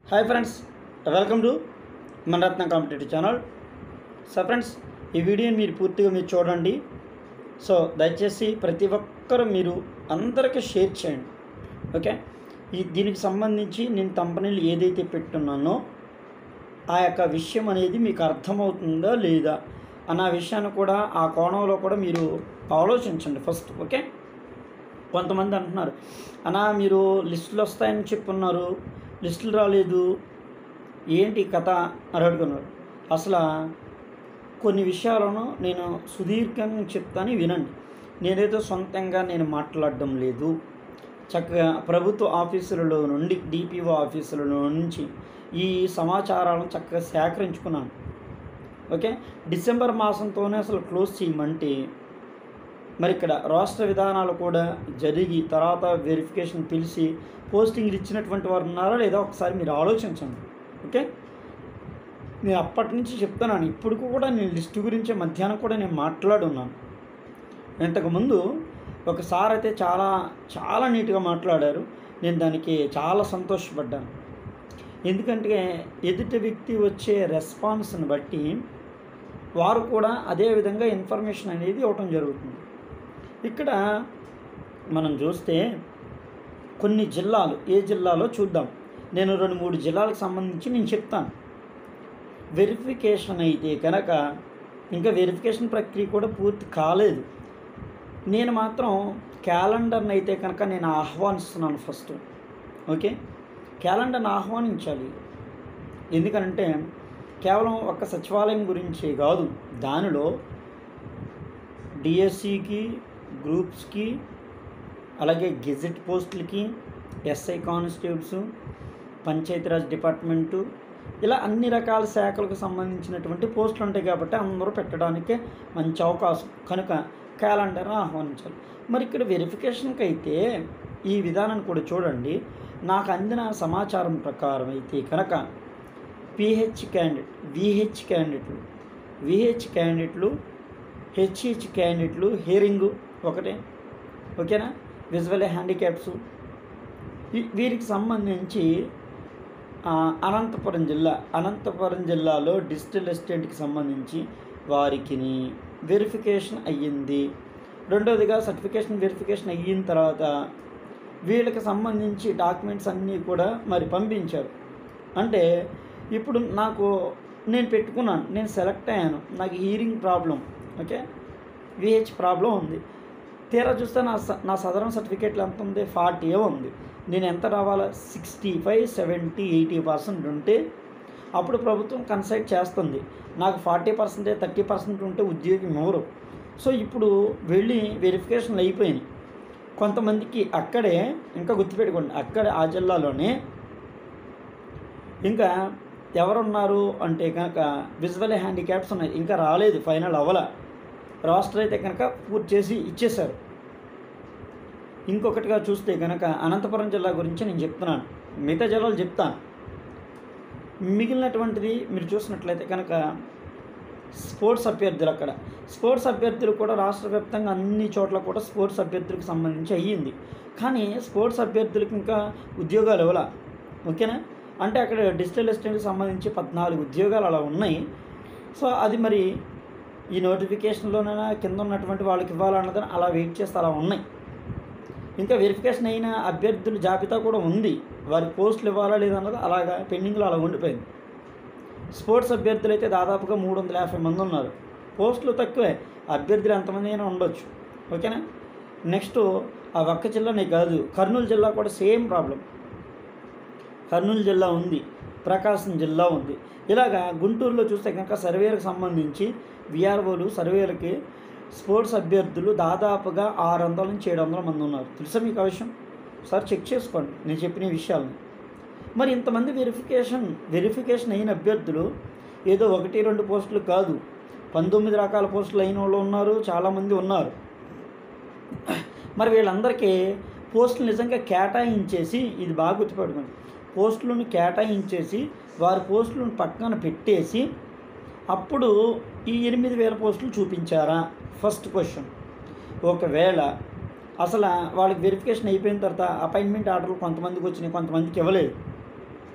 Hi friends welcome to Manaratna competitive channel so friends ఈ వీడియోని మీరు పూర్తిగా మీరు చూడండి సో దయచేసి ప్రతి ఒక్కరూ మీరు అందరికీ షేర్ చేయండి ఓకే ఈ దీనికి సంబంధించి నేను కంపెనీలు ఏదైతే పెట్టున్నానో ఆ యొక్క విషయం అనేది మీకు అర్థమవుతుందా లేదా అన్న విషయాన్ని కూడా ఆ కోణంలో కూడా మీరు ఆలోచించండి ఫస్ట్ ఓకే కొంతమంది అంటున్నారు అన్నా మీరు లిస్టులు వస్తాయని చెప్పున్నారు లిస్టులు రాలేదు ఏంటి కథ అని అడుగుతున్నారు అసలు కొన్ని విషయాలను నేను సుదీర్ఘంగా చెప్తాను వినండి నేనేదో సొంతంగా నేను మాట్లాడడం లేదు చక్కగా ప్రభుత్వ ఆఫీసులలో నుండి డిపిఓ ఆఫీసులలో నుంచి ఈ సమాచారాలను చక్కగా సేకరించుకున్నాను ఓకే డిసెంబర్ మాసంతోనే అసలు క్లోజ్ చేయమంటే మరి ఇక్కడ రాష్ట్ర విధానాలు కూడా జరిగి తర్వాత వెరిఫికేషన్ పిలిచి పోస్టింగ్లు ఇచ్చినటువంటి వారు ఉన్నారా లేదా ఒకసారి మీరు ఆలోచించండి ఓకే నేను అప్పటి నుంచి చెప్తున్నాను ఇప్పుడు కూడా నేను లిస్టు గురించి మధ్యాహ్నం కూడా నేను మాట్లాడున్నాను ఇంతకుముందు ఒకసారి అయితే చాలా చాలా నీట్గా మాట్లాడారు నేను దానికి చాలా సంతోషపడ్డాను ఎందుకంటే ఎదుటి వ్యక్తి వచ్చే రెస్పాన్స్ని బట్టి వారు కూడా అదే విధంగా ఇన్ఫర్మేషన్ అనేది ఇవ్వటం జరుగుతుంది ఇక్కడ మనం చూస్తే కొన్ని జిల్లాలు ఏ జిల్లాలో చూద్దాం నేను రెండు మూడు జిల్లాలకు సంబంధించి నేను చెప్తాను వెరిఫికేషన్ అయితే కనుక ఇంకా వెరిఫికేషన్ ప్రక్రియ కూడా పూర్తి కాలేదు నేను మాత్రం క్యాలెండర్ని అయితే కనుక నేను ఆహ్వానిస్తున్నాను ఫస్ట్ ఓకే క్యాలెండర్ని ఆహ్వానించాలి ఎందుకంటే కేవలం ఒక సచివాలయం గురించి కాదు దానిలో డిఎస్సికి గ్రూప్స్కి అలాగే గెజెట్ పోస్టులకి ఎస్ఐ కానిస్టేబుల్స్ పంచాయతీరాజ్ డిపార్ట్మెంటు ఇలా అన్ని రకాల శాఖలకు సంబంధించినటువంటి పోస్టులు ఉంటాయి కాబట్టి అందరూ పెట్టడానికే మంచి అవకాశం కనుక క్యాలెండర్ని ఆహ్వానించాలి మరి ఇక్కడ వెరిఫికేషన్కి అయితే ఈ విధానాన్ని కూడా చూడండి నాకు అందిన సమాచారం ప్రకారం అయితే కనుక పిహెచ్ క్యాండిడేట్ విహెచ్ క్యాండిడేట్లు విహెచ్ క్యాండిడేట్లు హెచ్హెచ్ క్యాండిడేట్లు హియరింగ్ ఒకటే ఓకేనా విజువల్ హ్యాండిక్యాప్స్ ఈ- వీరికి సంబంధించి ఆ, అనంతపురం జిల్లా అనంతపురం జిల్లాలో డిజిటల్ అసిస్టెంట్కి సంబంధించి వారికి వెరిఫికేషన్ అయ్యింది రెండవదిగా సర్టిఫికేషన్ వెరిఫికేషన్ అయిన తర్వాత వీళ్ళకి సంబంధించి డాక్యుమెంట్స్ అన్నీ కూడా మరి పంపించారు అంటే ఇప్పుడు నాకు నేను పెట్టుకున్నాను నేను సెలెక్ట్ అయ్యాను నాకు hearing problem okay VH problem ఉంది తీరా చూస్తే నా స- నా సదరం సర్టిఫికేట్లు ఎంత ఉంది ఫార్టీ ఉంది నేను ఎంత రావాలా sixty five seventy eighty percent ఉంటే అప్పుడు ప్రభుత్వం కన్సల్ట్ చేస్తుంది నాకు ఫార్టీ పర్సెంటే థర్టీ పర్సెంట్ ఉంటే ఉద్యోగం ఎవరు సో ఇప్పుడు వెళ్ళి వెరిఫికేషన్లు అయిపోయినాయి కొంతమందికి అక్కడే ఇంకా గుర్తుపెట్టుకోండి అక్కడే ఆ జిల్లాలోనే ఇంకా ఎవరున్నారు అంటే కనుక విజువల్ హ్యాండిక్యాప్స్ ఉన్నాయి ఇంకా రాలేదు ఫైనల్ అవ్వల రాష్ట్ర అయితే కనుక పూర్తి చేసి ఇచ్చేశారు ఇంకొకటిగా చూస్తే కనుక అనంతపురం జిల్లా గురించి నేను చెప్తున్నాను మిగతా జిల్లాలు చెప్తాను మిగిలినటువంటిది మీరు చూసినట్లయితే కనుక స్పోర్ట్స్ అభ్యర్థులు అక్కడ స్పోర్ట్స్ అభ్యర్థులు కూడా రాష్ట్ర వ్యాప్తంగా అన్ని చోట్ల కూడా స్పోర్ట్స్ అభ్యర్థులకు సంబంధించి అయ్యింది కానీ స్పోర్ట్స్ అభ్యర్థులకు ఇంకా ఉద్యోగాలు ఇవ్వాల ఓకేనా అంటే అక్కడ డిజిటల్ అసిస్టెంట్కి సంబంధించి పద్నాలుగు ఉద్యోగాలు అలా ఉన్నాయి సో అది మరి ఈ నోటిఫికేషన్లోనైనా కింద ఉన్నటువంటి వాళ్ళకి ఇవ్వాలన్నదని అలా వెయిట్ చేస్తే అలా ఉన్నాయి ఇంకా వెరిఫికేషన్ అయిన అభ్యర్థుల జాబితా కూడా ఉంది వారి పోస్టులు ఇవ్వాలా లేదన్నది అలాగా పెండింగ్లో అలా ఉండిపోయింది స్పోర్ట్స్ అభ్యర్థులు అయితే దాదాపుగా మూడు వందల యాభై మంది ఉన్నారు పోస్టులు తక్కువే అభ్యర్థులు ఎంతమంది అయినా ఉండొచ్చు ఓకేనా నెక్స్ట్ ఆ ఒక్క జిల్లానే కాదు కర్నూలు జిల్లా కూడా సేమ్ ప్రాబ్లం కర్నూలు జిల్లా ఉంది ప్రకాశం జిల్లా ఉంది ఇలాగా గుంటూరులో చూస్తే కనుక సర్వేలకు సంబంధించి విఆర్ఓలు సర్వేలకి స్పోర్ట్స్ అభ్యర్థులు దాదాపుగా ఆరు వందల నుంచి ఏడు వందల మంది ఉన్నారు తెలుసా మీకు ఆ విషయం ఒకసారి చెక్ చేసుకోండి నేను చెప్పిన విషయాలను మరి ఇంతమంది వెరిఫికేషన్ వెరిఫికేషన్ అయిన అభ్యర్థులు ఏదో ఒకటి రెండు పోస్టులు కాదు పంతొమ్మిది రకాల పోస్టులు అయిన వాళ్ళు ఉన్నారు చాలామంది ఉన్నారు మరి వీళ్ళందరికీ పోస్టులు నిజంగా కేటాయించేసి ఇది బాగా గుర్తుపెట్టుకోండి పోస్టులను కేటాయించేసి వారి పోస్టులను పక్కన పెట్టేసి అప్పుడు ఈ ఎనిమిది వేల పోస్టులు చూపించారా ఫస్ట్ క్వశ్చన్ ఒకవేళ అసలు వాళ్ళకి వెరిఫికేషన్ అయిపోయిన తర్వాత అపాయింట్మెంట్ ఆర్డర్లు కొంతమందికి వచ్చినాయి కొంతమందికి ఇవ్వలేదు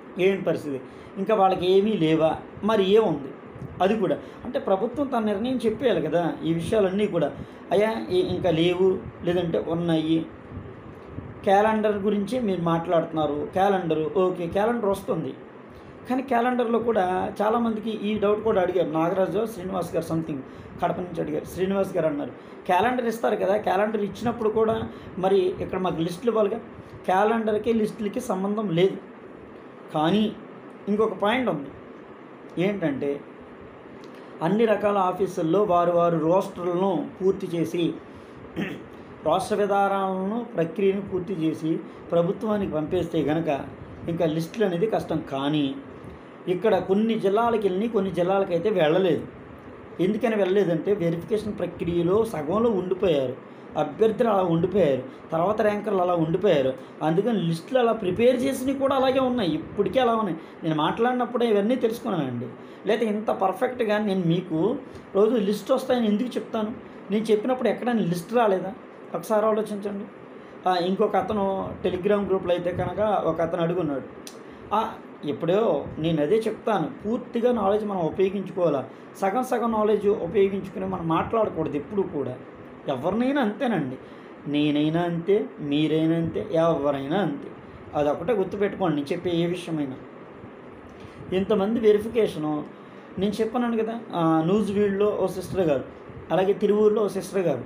ఏంటి పరిస్థితి ఇంకా వాళ్ళకి ఏమీ లేవా మరి ఏముంది అది కూడా అంటే ప్రభుత్వం తన నిర్ణయం చెప్పేయాలి కదా ఈ విషయాలన్నీ కూడా అయ్యా ఈ- ఇంకా లేవు లేదంటే ఉన్నాయి క్యాలెండర్ గురించి మీరు మాట్లాడుతున్నారు క్యాలెండరు ఓకే క్యాలెండర్ వస్తుంది కానీ క్యాలెండర్లో కూడా చాలామందికి ఈ డౌట్ కూడా అడిగారు నాగరాజు శ్రీనివాస్ గారు సంథింగ్ కడప నుంచి అడిగారు శ్రీనివాస్ గారు అన్నారు క్యాలెండర్ ఇస్తారు కదా క్యాలెండర్ ఇచ్చినప్పుడు కూడా మరి ఇక్కడ మాకు లిస్టులు ఇవ్వాలిగా క్యాలెండర్కి లిస్టులకి సంబంధం లేదు కానీ ఇంకొక పాయింట్ ఉంది ఏంటంటే అన్ని రకాల ఆఫీసుల్లో వారు వారు రోస్టర్లను పూర్తి చేసి రాష్ట్ర విధానాలను ప్రక్రియను పూర్తి చేసి ప్రభుత్వానికి పంపేస్తే గనక ఇంకా లిస్టులు అనేది కష్టం కానీ ఇక్కడ కొన్ని జిల్లాలకు వెళ్ళి కొన్ని జిల్లాలకైతే వెళ్ళలేదు ఎందుకని వెళ్ళలేదంటే వెరిఫికేషన్ ప్రక్రియలో సగంలో ఉండిపోయారు అభ్యర్థులు అలా ఉండిపోయారు తర్వాత ర్యాంకర్లు అలా ఉండిపోయారు అందుకని లిస్టులు అలా ప్రిపేర్ చేసినవి కూడా అలాగే ఉన్నాయి ఇప్పటికీ అలా ఉన్నాయి నేను మాట్లాడినప్పుడే ఇవన్నీ తెలుసుకున్నానండి లేదా ఇంత పర్ఫెక్ట్గా నేను మీకు రోజు లిస్ట్ వస్తాయని ఎందుకు చెప్తాను నేను చెప్పినప్పుడు ఎక్కడైనా లిస్ట్ రాలేదా ఒకసారి ఆలోచించండి ఆ, ఇంకొక అతను టెలిగ్రామ్ గ్రూప్లో అయితే కనుక ఒక అతను అడుగున్నాడు ఆ, ఎప్పుడో నేను అదే చెప్తాను పూర్తిగా నాలెడ్జ్ మనం ఉపయోగించుకోవాలా సగం సగం నాలెడ్జ్ ఉపయోగించుకుని మనం మాట్లాడకూడదు ఎప్పుడు కూడా ఎవరినైనా అంతేనండి నేనైనా అంతే మీరైనా అంతే ఎవరైనా అంతే అదొకటే గుర్తుపెట్టుకోండి నేను చెప్పే ఏ విషయమైనా ఇంతమంది వెరిఫికేషను నేను చెప్పాను కదా ఆ, న్యూస్ వీల్డ్లో ఓ సిస్టర్ గారు అలాగే తిరువూరులో ఓ సిస్టర్ గారు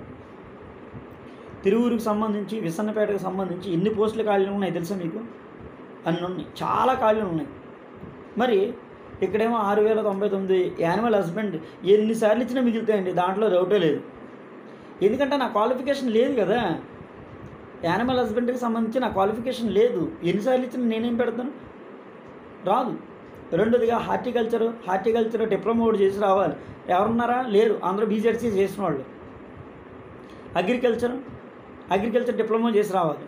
తిరువూరుకు సంబంధించి విసన్నపేటకు సంబంధించి ఎన్ని పోస్టులు ఖాళీలు ఉన్నాయి తెలుసా మీకు అన్ని ఉన్నాయి చాలా ఖాళీలు ఉన్నాయి మరి ఇక్కడేమో ఆరు వేల తొంభై తొమ్మిది యానిమల్ హస్బెండ్ ఎన్నిసార్లు ఇచ్చినా మిగులుతాయండి దాంట్లో డౌటే లేదు ఎందుకంటే నా క్వాలిఫికేషన్ లేదు కదా యానిమల్ హస్బెండ్కి సంబంధించి నా క్వాలిఫికేషన్ లేదు ఎన్నిసార్లు ఇచ్చినా నేనేం పెడతాను రాదు రెండోదిగా హార్టికల్చర్ హార్టికల్చర్ డిప్లొమా ఒకటి చేసి రావాలి ఎవరున్నారా లేరు అందరూ బీజెడ్సీ చేసిన వాళ్ళు అగ్రికల్చర్ అగ్రికల్చర్ డిప్లొమా చేసి రావాలి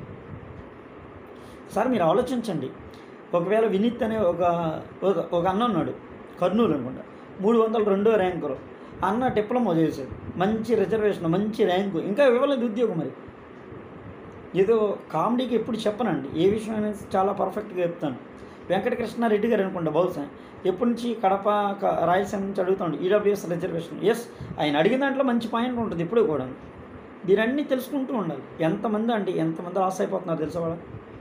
సార్ మీరు ఆలోచించండి ఒకవేళ వినీత్ అనే ఒక ఒక- ఒక అన్న ఉన్నాడు కర్నూలు అనుకుంటా మూడు వందల రెండో ర్యాంకులో అన్న డిప్లొమా చేశాడు మంచి రిజర్వేషన్ మంచి ర్యాంకు ఇంకా ఇవ్వలేదు ఉద్యోగం మరి ఏదో కామెడీకి ఎప్పుడు చెప్పనండి ఏ విషయం అనేది చాలా పర్ఫెక్ట్గా చెప్తాను వెంకటకృష్ణారెడ్డి గారు అనుకుంటా బహుశా ఎప్పటి నుంచి కడప క- రాయలసీమ నుంచి అడుగుతాడు ఈడబ్ల్యూఎస్ రిజర్వేషన్ ఎస్ ఆయన అడిగిన దాంట్లో మంచి పాయింట్ ఉంటుంది ఇప్పుడు కూడా దీనన్నీ తెలుసుకుంటూ ఉండాలి ఎంతమంది అండి ఎంతమంది లాస్ అయిపోతున్నారు తెలుసా వాళ్ళ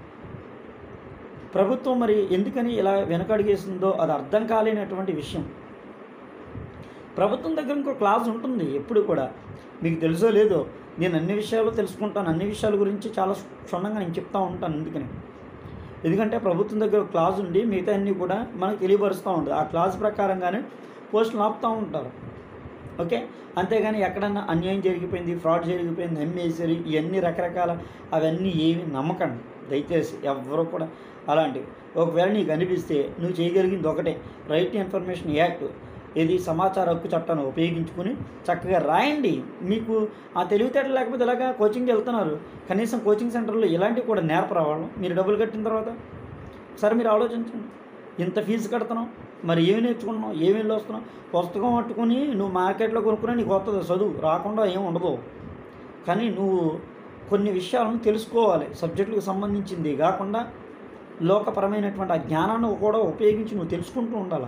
ప్రభుత్వం మరి ఎందుకని ఇలా వెనకడిగేసిందో అది అర్థం కాలేనటువంటి విషయం ప్రభుత్వం దగ్గర ఇంకో క్లాస్ ఉంటుంది ఎప్పుడు కూడా మీకు తెలుసో లేదో నేను అన్ని విషయాలు తెలుసుకుంటాను అన్ని విషయాల గురించి చాలా క్షుణ్ణంగా నేను చెప్తా ఉంటాను ఎందుకని ఎందుకంటే ప్రభుత్వం దగ్గర ఒక క్లాజ్ ఉండి మిగతా అన్నీ కూడా మనకు తెలియపరుస్తూ ఉంటుంది ఆ క్లాజ్ ప్రకారంగానే పోస్టులు ఆపుతూ ఉంటారు ఓకే అంతేగాని ఎక్కడన్నా అన్యాయం జరిగిపోయింది ఫ్రాడ్ జరిగిపోయింది అమ్మేసారు ఇవన్నీ రకరకాల అవన్నీ ఏమి నమ్మకండి దయచేసి ఎవరు కూడా అలాంటివి ఒకవేళ నీకు అనిపిస్తే నువ్వు చేయగలిగింది ఒకటే రైట్ ఇన్ఫర్మేషన్ యాక్ట్ ఇది సమాచార హక్కు చట్టాన్ని ఉపయోగించుకుని చక్కగా రాయండి మీకు ఆ తెలివితేటలు లేకపోతే ఇలాగా కోచింగ్కి వెళ్తున్నారు కనీసం కోచింగ్ సెంటర్లో ఇలాంటివి కూడా నేర్పరావాళ్ళు మీరు డబ్బులు కట్టిన తర్వాత సరే మీరు ఆలోచించండి ఇంత ఫీజు కడుతున్నావు మరి ఏమి నేర్చుకుంటున్నావు ఏమి వెళ్ళి వస్తున్నావు పుస్తకం పట్టుకుని నువ్వు మార్కెట్లో కొనుక్కున్నా నీకు వస్తుంది చదువు రాకుండా ఏం ఉండదు కానీ నువ్వు కొన్ని విషయాలను తెలుసుకోవాలి సబ్జెక్టులకు సంబంధించింది కాకుండా లోకపరమైనటువంటి ఆ జ్ఞానాన్ని కూడా ఉపయోగించి నువ్వు తెలుసుకుంటూ ఉండాలి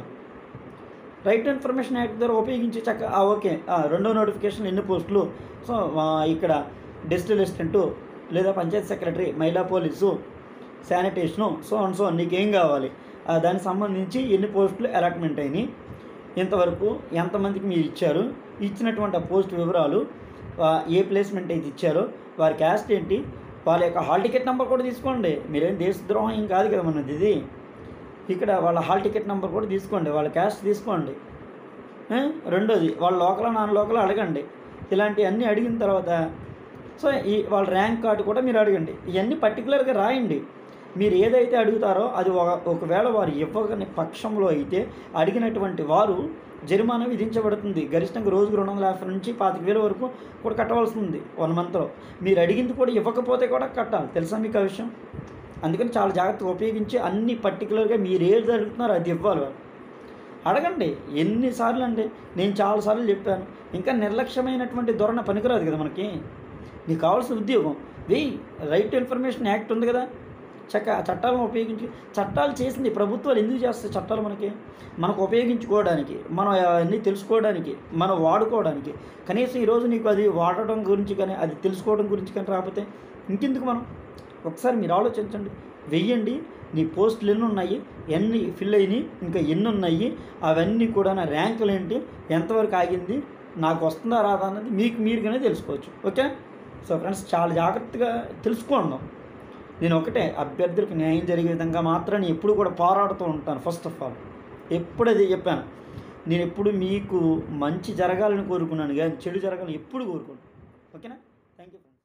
రైట్ ఇన్ఫర్మేషన్ యాక్ట్ ద్వారా ఉపయోగించి చక్క ఆ, ఓకే ఆ, రెండో నోటిఫికేషన్ ఎన్ని పోస్టులు సో ఆ, ఇక్కడ డిజిటల్ అసిస్టెంటు లేదా పంచాయత్ సెక్రటరీ మహిళా police sanitation so and so నీకేం కావాలి ఆ, దానికి సంబంధించి ఎన్ని పోస్టులు అలాట్మెంట్ అయినాయి ఇంతవరకు ఎంతమందికి మీరు ఇచ్చారు ఇచ్చినటువంటి ఆ పోస్ట్ వివరాలు ఆ, ఏ ప్లేస్మెంట్ అయితే ఇచ్చారో వారి క్యాస్ట్ ఏంటి వాళ్ళ యొక్క హాల్ టికెట్ నెంబర్ కూడా తీసుకోండి మీరేం దేశద్రోహం ఏం కాదు కదా మనది ఇది ఇక్కడ వాళ్ళ హాల్ టికెట్ నెంబర్ కూడా తీసుకోండి వాళ్ళ క్యాస్ట్ తీసుకోండి ఆ? రెండోది వాళ్ళ లోకల్ నాన్ లోకల్ అడగండి ఇలాంటివన్నీ అడిగిన తర్వాత సో ఈ వాళ్ళ ర్యాంక్ కార్డు కూడా మీరు అడగండి ఇవన్నీ పర్టికులర్గా రాయండి మీరు ఏదైతే అడుగుతారో అది ఒక- ఒకవేళ వారు ఇవ్వని పక్షంలో అయితే అడిగినటువంటి వారు జరిమానా విధించబడుతుంది గరిష్టంగా రోజుకు రెండు వందల యాభై నుంచి పాతిక వేల వరకు కూడా కట్టవలసి ఉంది వన్ మంత్లో మీరు అడిగింది కూడా ఇవ్వకపోతే కూడా కట్టాలి తెలుసా మీకు ఆ విషయం అందుకని చాలా జాగ్రత్తగా ఉపయోగించి అన్ని పర్టికులర్గా మీరు ఏది అడుగుతున్నారో అది ఇవ్వాలి వాళ్ళు. అడగండి ఎన్నిసార్లు అండి నేను చాలాసార్లు చెప్పాను ఇంకా నిర్లక్ష్యమైనటువంటి ధోరణ పనికిరాదు కదా మనకి నీకు కావాల్సిన ఉద్యోగం వెయ్యి రైట్ ఇన్ఫర్మేషన్ యాక్ట్ ఉంది కదా చక్క ఆ చట్టాలను ఉపయోగించి చట్టాలు చేసింది ప్రభుత్వాలు ఎందుకు చేస్తాయి చట్టాలు మనకి మనకు ఉపయోగించుకోవడానికి మనం అన్నీ తెలుసుకోవడానికి మనం వాడుకోవడానికి కనీసం ఈరోజు నీకు అది వాడటం గురించి కానీ అది తెలుసుకోవడం గురించి కానీ రాకపోతే ఇంకెందుకు మనం ఒకసారి మీరు ఆలోచించండి వెయ్యండి నీ పోస్టులు ఎన్ని ఉన్నాయి ఎన్ని ఫిల్ అయినాయి ఇంకా ఎన్ని ఉన్నాయి అవన్నీ కూడా నా ర్యాంకులు ఏంటి ఎంతవరకు ఆగింది నాకు వస్తుందా రాదా అన్నది మీకు మీరుగానే తెలుసుకోవచ్చు ఓకే సో ఫ్రెండ్స్ చాలా జాగ్రత్తగా తెలుసుకుందాం నేను ఒకటే అభ్యర్థులకు న్యాయం జరిగే విధంగా మాత్రం నేను ఎప్పుడు కూడా పోరాడుతూ ఉంటాను ఫస్ట్ ఆఫ్ ఆల్ ఎప్పుడు అది చెప్పాను నేను ఎప్పుడు మీకు మంచి జరగాలని కోరుకున్నాను కానీ చెడు జరగాలని ఎప్పుడు కోరుకున్నాను ఓకేనా థ్యాంక్ యూ